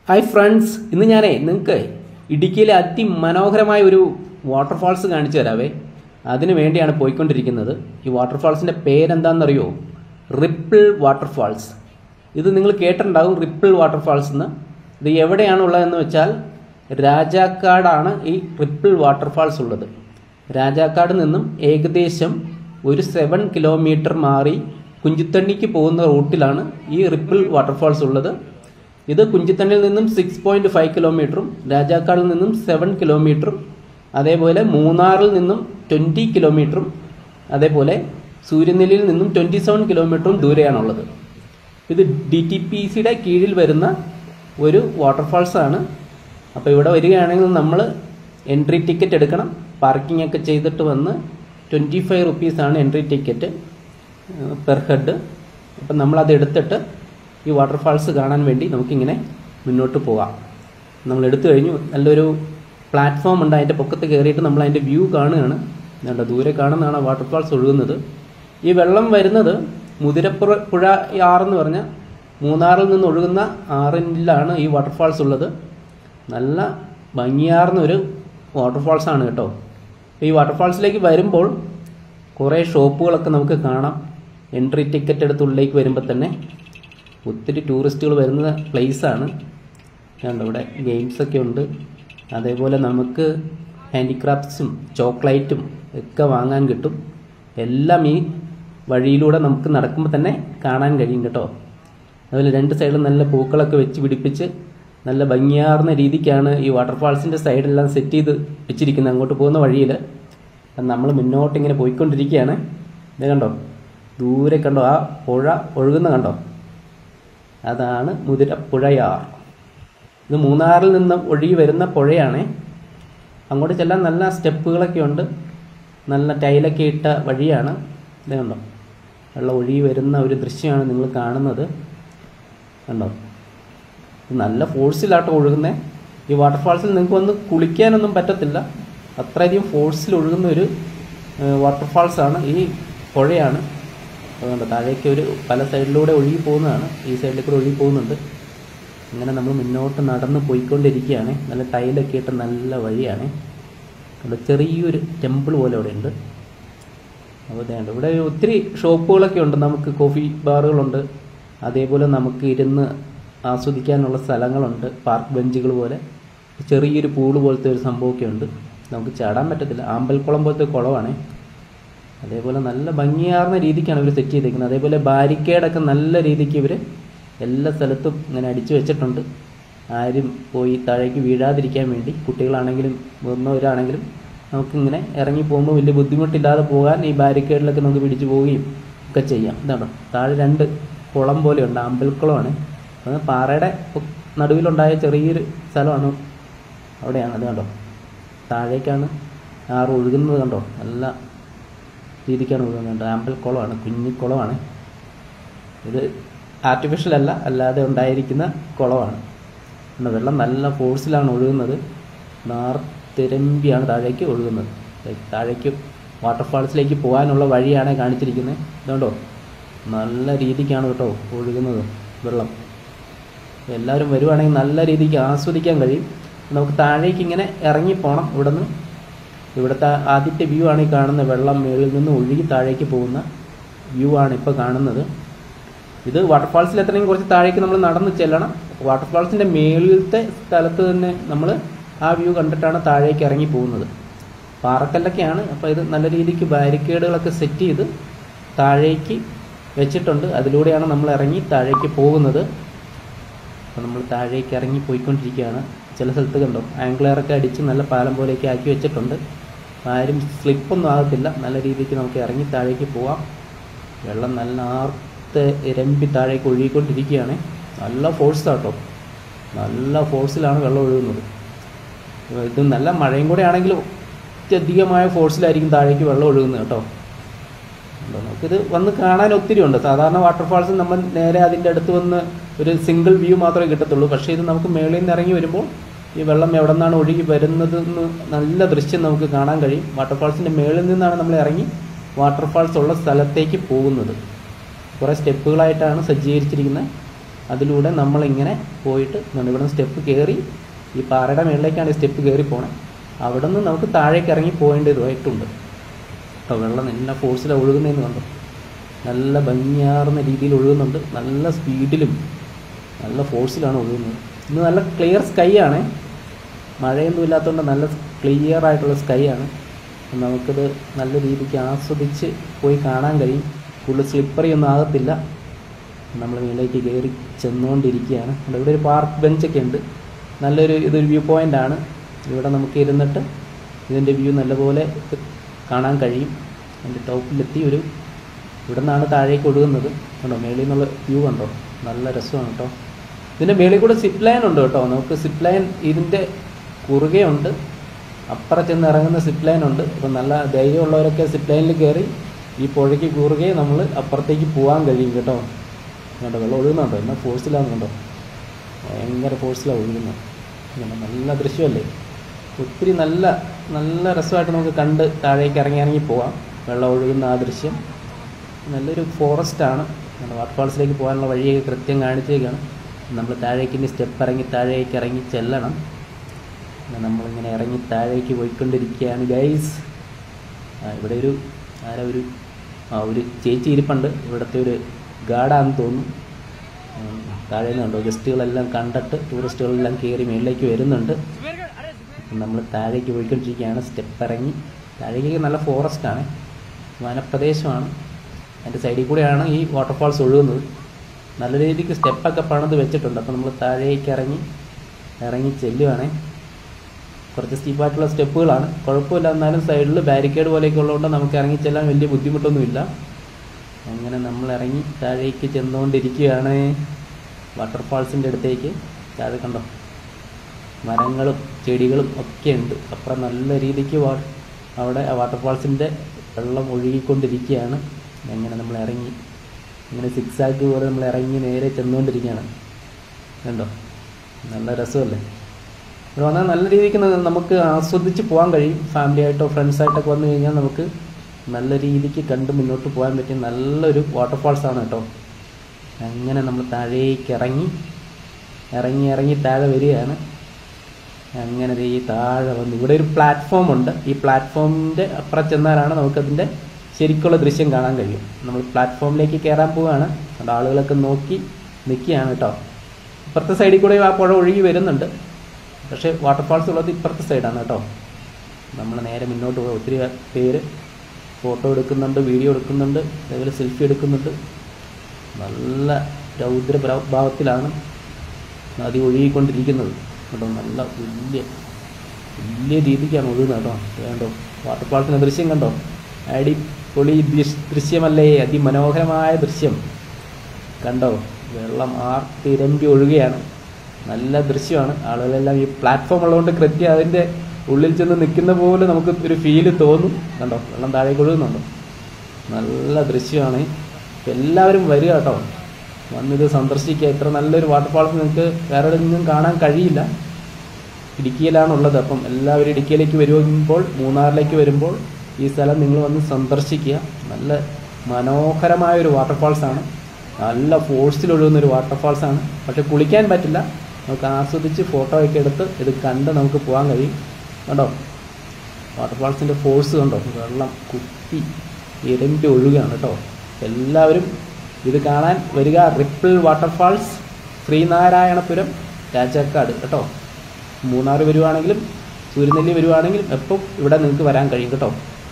hi friends ഇന്ന് ഞാനേ നിങ്ങൾക്ക് ഇടുക്കിയിലെ അതിമനോഹരമായ ഒരു വാട്ടർഫാൾസ് കാണിച്ചു തരാവേ അതിനു വേണ്ടിയാണ് പോയിക്കൊണ്ടിരിക്കുന്നത് ഈ വാട്ടർഫാൾസിൻ്റെ പേരെന്താണെന്നറിയോ റിപ്പിൾ വാട്ടർഫാൾസ് ഇത് നിങ്ങൾ കേട്ടിട്ടുണ്ടാവും റിപ്പിൾ വാട്ടർഫാൾസ് എന്ന് ഇത് എവിടെയാണുള്ളതെന്ന് വെച്ചാൽ രാജാക്കാടാണ് ഈ റിപ്പിൾ വാട്ടർഫാൾസ് ഉള്ളത് രാജാക്കാട് നിന്നും ഏകദേശം ഒരു സെവൻ കിലോമീറ്റർ മാറി കുഞ്ചിത്തണ്ണിക്ക് പോകുന്ന റൂട്ടിലാണ് ഈ റിപ്പിൾ വാട്ടർഫാൾസ് ഉള്ളത് ഇത് കുഞ്ചിത്തണ്ണിൽ നിന്നും സിക്സ് പോയിന്റ് ഫൈവ് കിലോമീറ്ററും രാജാക്കാടിൽ നിന്നും സെവൻ കിലോമീറ്ററും അതേപോലെ മൂന്നാറിൽ നിന്നും ട്വൻറ്റി കിലോമീറ്ററും അതേപോലെ സൂര്യനെല്ലിയിൽ നിന്നും ട്വൻറ്റി സെവൻ കിലോമീറ്ററും ദൂരെയാണുള്ളത് ഇത് ഡി ടി പി സിയുടെ കീഴിൽ വരുന്ന ഒരു വാട്ടർഫാൾസ് ആണ് അപ്പോൾ ഇവിടെ വരികയാണെങ്കിൽ നമ്മൾ എൻട്രി ടിക്കറ്റ് എടുക്കണം പാർക്കിംഗ് ഒക്കെ ചെയ്തിട്ട് വന്ന് ട്വൻറ്റി ഫൈവ് റുപ്പീസാണ് എൻട്രി ടിക്കറ്റ് പെർ ഹെഡ് അപ്പം നമ്മളത് എടുത്തിട്ട് ഈ വാട്ടർഫാൾസ് കാണാൻ വേണ്ടി നമുക്കിങ്ങനെ മുന്നോട്ട് പോകാം നമ്മൾ എടുത്തു കഴിഞ്ഞു നല്ലൊരു പ്ലാറ്റ്ഫോം ഉണ്ട് അതിൻ്റെ പൊക്കത്ത് കയറിയിട്ട് നമ്മൾ അതിൻ്റെ വ്യൂ കാണുകയാണ് വേണ്ട ദൂരെ കാണുന്നതാണ് വാട്ടർഫാൾസ് ഒഴുകുന്നത് ഈ വെള്ളം വരുന്നത് മുതിരപ്പുഴ പുഴ ആറെന്ന് പറഞ്ഞ മൂന്നാറിൽ നിന്ന് ഒഴുകുന്ന ആറിലാണ് ഈ വാട്ടർഫാൾസ് ഉള്ളത് നല്ല ഭംഗിയാർന്ന ഒരു വാട്ടർഫാൾസ് ആണ് കേട്ടോ ഈ വാട്ടർഫാൾസിലേക്ക് വരുമ്പോൾ കുറേ ഷോപ്പുകളൊക്കെ നമുക്ക് കാണാം എൻട്രി ടിക്കറ്റ് എടുത്ത് ഉള്ളിലേക്ക് വരുമ്പോൾ തന്നെ ഒത്തിരി ടൂറിസ്റ്റുകൾ വരുന്ന പ്ലേസാണ് കണ്ടോ ഇവിടെ ഗെയിംസൊക്കെ ഉണ്ട് അതേപോലെ നമുക്ക് ഹാൻഡിക്രാഫ്റ്റ്സും ചോക്ലേറ്റും ഒക്കെ വാങ്ങാൻ കിട്ടും എല്ലാം ഈ വഴിയിലൂടെ നമുക്ക് നടക്കുമ്പോൾ തന്നെ കാണാൻ കഴിയും കേട്ടോ അതുപോലെ രണ്ട് സൈഡിലും നല്ല പൂക്കളൊക്കെ വെച്ച് പിടിപ്പിച്ച് നല്ല ഭംഗിയാർന്ന രീതിക്കാണ് ഈ വാട്ടർഫാൾസിൻ്റെ സൈഡെല്ലാം സെറ്റ് ചെയ്ത് വെച്ചിരിക്കുന്നത് അങ്ങോട്ട് പോകുന്ന വഴിയിൽ നമ്മൾ മുന്നോട്ട് ഇങ്ങനെ പോയിക്കൊണ്ടിരിക്കുകയാണ് ഇത് കണ്ടോ ദൂരെ കണ്ടോ ആ പുഴ ഒഴുകുന്ന കണ്ടോ അതാണ് മുതിരപ്പുഴയാർ ഇത് മൂന്നാറിൽ നിന്ന് ഒഴുകി വരുന്ന പുഴയാണ് അങ്ങോട്ട് ചെല്ലാൻ നല്ല സ്റ്റെപ്പുകളൊക്കെ ഉണ്ട് നല്ല ടൈലൊക്കെ ഇട്ട വഴിയാണ് ഇത് കണ്ടോ വെള്ളം ഒഴുകി വരുന്ന ഒരു ദൃശ്യമാണ് നിങ്ങൾ കാണുന്നത് കണ്ടോ ഇത് നല്ല ഫോഴ്സിലാട്ടോ ഒഴുകുന്നത് ഈ വാട്ടർഫാൾസിൽ നിങ്ങൾക്ക് വന്ന് കുളിക്കാനൊന്നും പറ്റത്തില്ല അത്രയധികം ഫോഴ്സിൽ ഒഴുകുന്ന ഒരു വാട്ടർഫാൾസ് ആണ് ഈ പുഴയാണ് അതുകൊണ്ട് താഴേക്ക് ഒരു പല സൈഡിലൂടെ ഒഴുകി പോകുന്നതാണ് ഈ സൈഡിൽ കൂടെ ഒഴുകി പോകുന്നുണ്ട് അങ്ങനെ നമ്മൾ മുന്നോട്ട് നടന്ന് പോയിക്കൊണ്ടിരിക്കുകയാണ് നല്ല ടൈലൊക്കെ ഇട്ട് നല്ല വഴിയാണ് അവിടെ ചെറിയൊരു ടെമ്പിൾ പോലെ അവിടെ ഉണ്ട് അപ്പോൾ ഇതേണ്ട ഇവിടെ ഒത്തിരി ഷോപ്പുകളൊക്കെ ഉണ്ട് നമുക്ക് കോഫി ബാറുകളുണ്ട് അതേപോലെ നമുക്ക് ഇരുന്ന് ആസ്വദിക്കാനുള്ള സ്ഥലങ്ങളുണ്ട് പാർക്ക് ബെഞ്ചുകൾ പോലെ ചെറിയൊരു പൂള് പോലത്തെ ഒരു സംഭവമൊക്കെ ഉണ്ട് നമുക്ക് ചാടാൻ പറ്റത്തില്ല ആമ്പൽക്കുളം പോലത്തെ കുളമാണ് അതേപോലെ നല്ല ഭംഗിയാർന്ന രീതിക്കാണ് ഇവർ സെറ്റ് ചെയ്തേക്കുന്നത് അതേപോലെ ബാരിക്കേഡൊക്കെ നല്ല രീതിക്ക് ഇവർ എല്ലാ സ്ഥലത്തും ഇങ്ങനെ അടിച്ചു വെച്ചിട്ടുണ്ട് ആരും പോയി താഴേക്ക് വീഴാതിരിക്കാൻ വേണ്ടി കുട്ടികളാണെങ്കിലും മുതിർന്നവരാണെങ്കിലും നമുക്കിങ്ങനെ ഇറങ്ങി പോകുമ്പോൾ വലിയ ബുദ്ധിമുട്ടില്ലാതെ പോകാൻ ഈ ബാരിക്കേഡിലൊക്കെ നമുക്ക് പിടിച്ചു പോവുകയും ഒക്കെ ചെയ്യാം ഇതാണോ താഴെ രണ്ട് കുളം പോലെയുണ്ട് അമ്പൽക്കുളമാണ് അത് പാറയുടെ നടുവിലുണ്ടായ ചെറിയൊരു സ്ഥലമാണ് അവിടെയാണ് അത് കണ്ടോ താഴേക്കാണ് ആറ് ഒഴുകുന്നത് കണ്ടോ നല്ല രീതിക്കാണ് ഒഴുകുന്നത് ആമ്പൽ കുളമാണ് കുഞ്ഞിക്കുളമാണ് ഇത് ആർട്ടിഫിഷ്യൽ അല്ല അല്ലാതെ ഉണ്ടായിരിക്കുന്ന കുളമാണ് പിന്നെ വെള്ളം നല്ല ഫോഴ്സിലാണ് ഒഴുകുന്നത് നാർത്തിരമ്പിയാണ് താഴേക്ക് ഒഴുകുന്നത് താഴേക്ക് വാട്ടർഫാൾസിലേക്ക് പോകാനുള്ള വഴിയാണ് കാണിച്ചിരിക്കുന്നത് ഇതുകൊണ്ടോ നല്ല രീതിക്കാണ് കേട്ടോ ഒഴുകുന്നത് വെള്ളം എല്ലാവരും വരുവാണെങ്കിൽ നല്ല രീതിക്ക് ആസ്വദിക്കാൻ കഴിയും നമുക്ക് താഴേക്ക് ഇങ്ങനെ ഇറങ്ങി പോകണം ഇവിടെ നിന്ന് ഇവിടുത്തെ ആദ്യത്തെ വ്യൂ ആണ് ഈ കാണുന്ന വെള്ളം മുകളിൽ നിന്ന് ഒഴുകി താഴേക്ക് പോകുന്ന വ്യൂ ആണ് ഇപ്പോൾ കാണുന്നത് ഇത് വാട്ടർഫാൾസിൽ എത്രയും കുറച്ച് താഴേക്ക് നമ്മൾ നടന്ന് ചെല്ലണം വാട്ടർഫാൾസിൻ്റെ മേളിലത്തെ സ്ഥലത്ത് തന്നെ നമ്മൾ ആ വ്യൂ കണ്ടിട്ടാണ് താഴേക്ക് ഇറങ്ങി പോകുന്നത് പാറക്കല്ലൊക്കെയാണ് അപ്പോൾ ഇത് നല്ല രീതിക്ക് ബാരിക്കേഡുകളൊക്കെ സെറ്റ് ചെയ്ത് താഴേക്ക് വെച്ചിട്ടുണ്ട് അതിലൂടെയാണ് നമ്മൾ ഇറങ്ങി താഴേക്ക് പോകുന്നത് അപ്പോൾ നമ്മൾ താഴേക്ക് ഇറങ്ങി പോയിക്കൊണ്ടിരിക്കുകയാണ് ചില സ്ഥലത്ത് കണ്ടോ ആംഗ്ലയറൊക്കെ അടിച്ച് നല്ല പാലം പോലെയൊക്കെ ആക്കി വെച്ചിട്ടുണ്ട് ആരും സ്ലിപ്പൊന്നും ആകത്തില്ല നല്ല രീതിക്ക് നമുക്ക് ഇറങ്ങി താഴേക്ക് പോവാം വെള്ളം നല്ല ആർത്ത് ഇരമ്പി താഴേക്ക് ഒഴുകിക്കൊണ്ടിരിക്കുകയാണ് നല്ല ഫോഴ്സ് കേട്ടോ നല്ല ഫോഴ്സിലാണ് വെള്ളം ഒഴുകുന്നത് ഇത് നല്ല മഴയും കൂടെ ആണെങ്കിൽ അത്യധികമായ ഫോഴ്സിലായിരിക്കും താഴേക്ക് വെള്ളം ഒഴുകുന്നത് കേട്ടോ നമുക്കിത് വന്ന് കാണാൻ ഒത്തിരി ഉണ്ട് സാധാരണ വാട്ടർഫാൾസ് നമ്മൾ നേരെ അതിൻ്റെ അടുത്ത് വന്ന് ഒരു സിംഗിൾ വ്യൂ മാത്രമേ കിട്ടത്തുള്ളൂ പക്ഷേ ഇത് നമുക്ക് മേളിൽ നിന്ന് ഇറങ്ങി വരുമ്പോൾ ഈ വെള്ളം എവിടെ നിന്നാണ് ഒഴുകി വരുന്നതെന്ന് നല്ല ദൃശ്യം നമുക്ക് കാണാൻ കഴിയും വാട്ടർഫാൾസിൻ്റെ മേളിൽ നിന്നാണ് നമ്മൾ ഇറങ്ങി വാട്ടർഫാൾസ് ഉള്ള സ്ഥലത്തേക്ക് പോകുന്നത് കുറേ സ്റ്റെപ്പുകളായിട്ടാണ് സജ്ജീകരിച്ചിരിക്കുന്നത് അതിലൂടെ നമ്മളിങ്ങനെ പോയിട്ട് ഇതുണ്ട് ഇവിടെ നിന്ന് സ്റ്റെപ്പ് കയറി ഈ പാറയുടെ മുകളിലേക്കാണ് ഈ സ്റ്റെപ്പ് കയറി പോണേ അവിടെ നിന്ന് നമുക്ക് താഴേക്ക് ഇറങ്ങി പോകേണ്ടതുമായിട്ടുണ്ട് അപ്പോൾ വെള്ളം നല്ല ഫോഴ്സിലാണ് ഒഴുകുന്നതെന്ന് കണ്ടോ നല്ല ഭംഗിയാർന്ന രീതിയിൽ ഒഴുകുന്നുണ്ട് നല്ല സ്പീഡിലും നല്ല ഫോഴ്സിലാണ് ഒഴുകുന്നത് ഇന്ന് നല്ല ക്ലിയർ സ്കൈ ആണ് മഴയൊന്നും ഇല്ലാത്തതുകൊണ്ട് നല്ല ക്ലിയർ ആയിട്ടുള്ള സ്കൈ ആണ് അപ്പം നമുക്കിത് നല്ല രീതിക്ക് ആസ്വദിച്ച് പോയി കാണാൻ കഴിയും കൂടുതൽ സ്ലിപ്പറി ഒന്നും ആകത്തില്ല നമ്മൾ മേലേക്ക് കയറി ചെന്നുകൊണ്ടിരിക്കുകയാണ് ഇവിടെ ഇവിടെ ഒരു പാർക്ക് ബെഞ്ചൊക്കെ ഉണ്ട് നല്ലൊരു ഇതൊരു വ്യൂ പോയിൻ്റ് ആണ് ഇവിടെ നമുക്ക് ഇരുന്നിട്ട് ഇതിൻ്റെ വ്യൂ നല്ലപോലെ കാണാൻ കഴിയും അതിൻ്റെ ടോപ്പിലെത്തി ഒരു ഇവിടെ നിന്നാണ് താഴേക്ക് ഒഴുകുന്നത് കണ്ടോ മേളിൽ നിന്നുള്ള വ്യൂ കണ്ടോ നല്ല രസമാണ് കേട്ടോ ഇതിൻ്റെ മേളിൽ കൂടെ സിപ്പ് ലൈൻ ഉണ്ട് കേട്ടോ നമുക്ക് സിപ്പ് ലൈൻ ഇതിൻ്റെ കുറുകെ ഉണ്ട് അപ്പുറം ചെന്ന് ഇറങ്ങുന്ന സിപ്പ് ലൈൻ ഉണ്ട് അപ്പം നല്ല ധൈര്യമുള്ളവരൊക്കെ സിപ്പ് ലൈനിൽ കയറി ഈ പുഴയ്ക്ക് കുറുകെ നമ്മൾ അപ്പുറത്തേക്ക് പോകാൻ കഴിയും കേട്ടോ കണ്ടോ വെള്ളം ഒഴുകുന്നുണ്ടോ എന്നാൽ ഫോഴ്സിലാന്ന് കണ്ടോ ഭയങ്കര ഫോഴ്സിലാണ് ഒഴുകുന്നത് കണ്ടോ നല്ല ദൃശ്യമല്ലേ ഒത്തിരി നല്ല നല്ല രസമായിട്ട് നമുക്ക് കണ്ട് താഴേക്ക് ഇറങ്ങി ഇറങ്ങി പോവാം വെള്ളം ഒഴുകുന്ന ആ ദൃശ്യം നല്ലൊരു ഫോറസ്റ്റാണ് വാട്ടർഫാൾസിലേക്ക് പോകാനുള്ള വഴിയൊക്കെ കൃത്യം കാണിച്ചേക്കാണ് നമ്മൾ താഴേക്ക് ഇനി സ്റ്റെപ്പ് ഇറങ്ങി താഴേക്ക് ഇറങ്ങി ചെല്ലണം അങ്ങനെ നമ്മളിങ്ങനെ ഇറങ്ങി താഴേക്ക് പോയിക്കൊണ്ടിരിക്കുകയാണ് ഗൈസ് ആ ഇവിടെ ഒരു ആരാ ഒരു ആ ഒരു ചേച്ചി ഇരിപ്പുണ്ട് ഇവിടുത്തെ ഒരു ഗാർഡാന്ന് തോന്നുന്നു ഉം, താഴെ നിന്ന് കണ്ടോ ഗസ്റ്റുകളെല്ലാം കണ്ടിട്ട് ടൂറിസ്റ്റുകളെല്ലാം കയറി മേളിലേക്ക് വരുന്നുണ്ട് നമ്മൾ താഴേക്ക് പോയിക്കൊണ്ടിരിക്കുകയാണ് സ്റ്റെപ്പ് ഇറങ്ങി താഴേക്ക് നല്ല ഫോറസ്റ്റാണ് വനപ്രദേശമാണ് അതിൻ്റെ സൈഡിൽ കൂടെയാണ് ഈ വാട്ടർഫാൾസ് ഒഴുകുന്നത് നല്ല രീതിക്ക് സ്റ്റെപ്പൊക്കെ പണിത് വെച്ചിട്ടുണ്ട് അപ്പോൾ നമ്മൾ താഴേക്ക് ഇറങ്ങി ഇറങ്ങി ചെല്ലുവാണേ കുറച്ച് സ്റ്റീപ്പായിട്ടുള്ള സ്റ്റെപ്പുകളാണ് കുഴപ്പമില്ല എന്നാലും സൈഡിൽ ബാരിക്കേഡ് പോലെയൊക്കെ ഉള്ളതുകൊണ്ട് നമുക്ക് ഇറങ്ങി ചെല്ലാൻ വലിയ ബുദ്ധിമുട്ടൊന്നുമില്ല അങ്ങനെ നമ്മൾ ഇറങ്ങി താഴേക്ക് ചെന്നുകൊണ്ടിരിക്കുകയാണ് വാട്ടർഫാൾസിൻ്റെ അടുത്തേക്ക് താഴെ കണ്ടോ മരങ്ങളും ചെടികളും ഒക്കെ ഉണ്ട് അപ്പുറം നല്ല രീതിക്ക് വാ അവിടെ ആ വാട്ടർഫാൾസിൻ്റെ വെള്ളം ഒഴുകിക്കൊണ്ടിരിക്കുകയാണ് അങ്ങനെ നമ്മൾ ഇറങ്ങി ഇങ്ങനെ സിക്സ് ആക്ക് പോലെ നമ്മൾ ഇറങ്ങി നേരെ ചെന്നുകൊണ്ടിരിക്കുകയാണ് കണ്ടോ നല്ല രസമല്ലേ ഇവിടെ വന്നാൽ നല്ല രീതിക്ക് ന- നമുക്ക് ആസ്വദിച്ച് പോകാൻ കഴിയും ഫാമിലി ആയിട്ടോ ഫ്രണ്ട്സ് ആയിട്ടൊക്കെ വന്നു കഴിഞ്ഞാൽ നമുക്ക് നല്ല രീതിക്ക് കണ്ട് മുന്നോട്ട് പോകാൻ പറ്റിയ നല്ലൊരു വാട്ടർഫാൾസ് ആണ് കേട്ടോ അങ്ങനെ നമ്മൾ താഴേക്ക് ഇറങ്ങി ഇറങ്ങി ഇറങ്ങി താഴെ വരികയാണ് അങ്ങനെ ദേ ഈ താഴെ വന്ന് ഇവിടെ ഒരു പ്ലാറ്റ്ഫോം ഉണ്ട് ഈ പ്ലാറ്റ്ഫോമിൻ്റെ അപ്പുറം ചെന്നാലാണ് നമുക്കതിൻ്റെ ശരിക്കുള്ള ദൃശ്യം കാണാൻ കഴിയും നമ്മൾ പ്ലാറ്റ്ഫോമിലേക്ക് കയറാൻ പോവുകയാണ് അവിടെ ആളുകളൊക്കെ നോക്കി നിൽക്കുകയാണ് കേട്ടോ ഇപ്പുറത്തെ സൈഡിൽ കൂടെ ആ പുഴ ഒഴുകി വരുന്നുണ്ട് പക്ഷേ വാട്ടർഫാൾസ് ഉള്ളത് ഇപ്പുറത്തെ സൈഡാണ് കേട്ടോ നമ്മൾ നേരെ മുന്നോട്ട് പോയി ഒത്തിരി പേര് ഫോട്ടോ എടുക്കുന്നുണ്ട് വീഡിയോ എടുക്കുന്നുണ്ട് അതേപോലെ സെൽഫി എടുക്കുന്നുണ്ട് നല്ല രൗദ്ര ഭാ- ഭാവത്തിലാണ് നദി ഒഴുകിക്കൊണ്ടിരിക്കുന്നത് കേട്ടോ നല്ല വലിയ വലിയ രീതിക്കാണ് ഒഴുകുന്നത് കേട്ടോ വേണ്ടോ വാട്ടർഫാൾസിൻ്റെ ദൃശ്യം കണ്ടോ അടിപൊളി ദൃശ്- ദൃശ്യമല്ലേ അതിമനോഹരമായ ദൃശ്യം കണ്ടോ വെള്ളം ആർത്തിരമ്പി ഒഴുകുകയാണ് നല്ല ദൃശ്യമാണ് ആളുകളെല്ലാം ഈ പ്ലാറ്റ്ഫോം ഉള്ളതുകൊണ്ട് കൃത്യം അതിൻ്റെ ഉള്ളിൽ ചെന്ന് നിൽക്കുന്ന പോലെ നമുക്ക് ഒരു ഫീല് തോന്നും കണ്ടോ വെള്ളം താഴേക്ക് ഒഴുകുന്നുണ്ടോ നല്ല ദൃശ്യമാണ് ഇപ്പം എല്ലാവരും വരിക കേട്ടോ വന്നിത് സന്ദർശിക്കുക ഇത്ര നല്ലൊരു വാട്ടർഫാൾസ് നിങ്ങൾക്ക് വേറെ എവിടെയെങ്കിലും കാണാൻ കഴിയില്ല ഇടുക്കിയിലാണുള്ളത് അപ്പം എല്ലാവരും ഇടുക്കിയിലേക്ക് വരുമ്പോൾ മൂന്നാറിലേക്ക് വരുമ്പോൾ ഈ സ്ഥലം നിങ്ങൾ വന്ന് സന്ദർശിക്കുക നല്ല മനോഹരമായ ഒരു വാട്ടർഫാൾസ് ആണ് നല്ല ഫോഴ്സിൽ ഒഴുകുന്ന ഒരു വാട്ടർഫാൾസ് ആണ് പക്ഷെ കുളിക്കാൻ പറ്റില്ല നമുക്ക് ആസ്വദിച്ച് ഫോട്ടോ ഒക്കെ എടുത്ത് ഇത് കണ്ട് നമുക്ക് പോകാൻ കഴിയും കണ്ടോ വാട്ടർഫാൾസിൻ്റെ ഫോഴ്സ് കണ്ടോ വെള്ളം കുത്തി ഇരമ്പി ഒഴുകുകയാണ് കേട്ടോ എല്ലാവരും ഇത് കാണാൻ വരിക റിപ്പിൾ വാട്ടർഫാൾസ് ശ്രീനാരായണപുരം രാജാക്കാട് കേട്ടോ മൂന്നാർ വരുവാണെങ്കിലും സൂര്യനെല്ലി വരുവാണെങ്കിലും എപ്പം ഇവിടെ നിങ്ങൾക്ക് വരാൻ കഴിയും കേട്ടോ